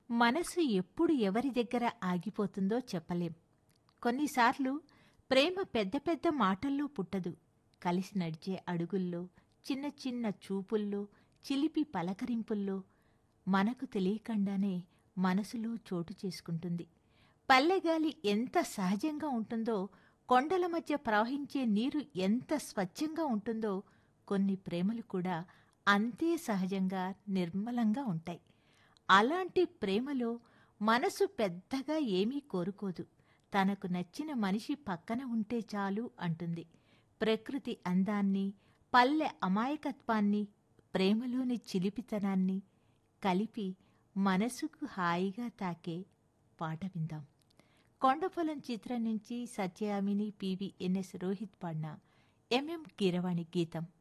మనసు ఎప్పుడు ఎవరి దగ్గర ఆగిపోతుందో చెప్పలేం కొన్నిసార్లు ప్రేమ పెద్ద పెద్ద మాటల్లో పుట్టదు కలిసి నడిచే అడుగుల్లో చిన్న చిన్న చూపుల్లో చిలిపి పలకరింపుల్లో మనకు తెలియకుండానే మనసులో చోటు చేసుకుంటుంది పల్లెగాలి ఎంత సహజంగా ఉంటుందో కొండల మధ్య ప్రవహించే నీరు ఎంత స్వచ్ఛంగా ఉంటుందో కొన్ని ప్రేమలు కూడా అంతే సహజంగా నిర్మలంగా ఉంటాయి అలాంటి ప్రేమలో మనసు పెద్దగా ఏమీ కోరుకోదు తనకు నచ్చిన మనిషి పక్కన ఉంటే చాలు అంటుంది ప్రకృతి అందాన్ని పల్లె అమాయకత్వాన్ని ప్రేమలోని చిలిపితనాన్ని కలిపి మనసుకు హాయిగా తాకే పాట విందాం కొండపొలం చిత్రం నుంచి సత్యామిని పివి ఎన్ఎస్ రోహిత్ పాడిన ఎంఎం కీరవాణి గీతం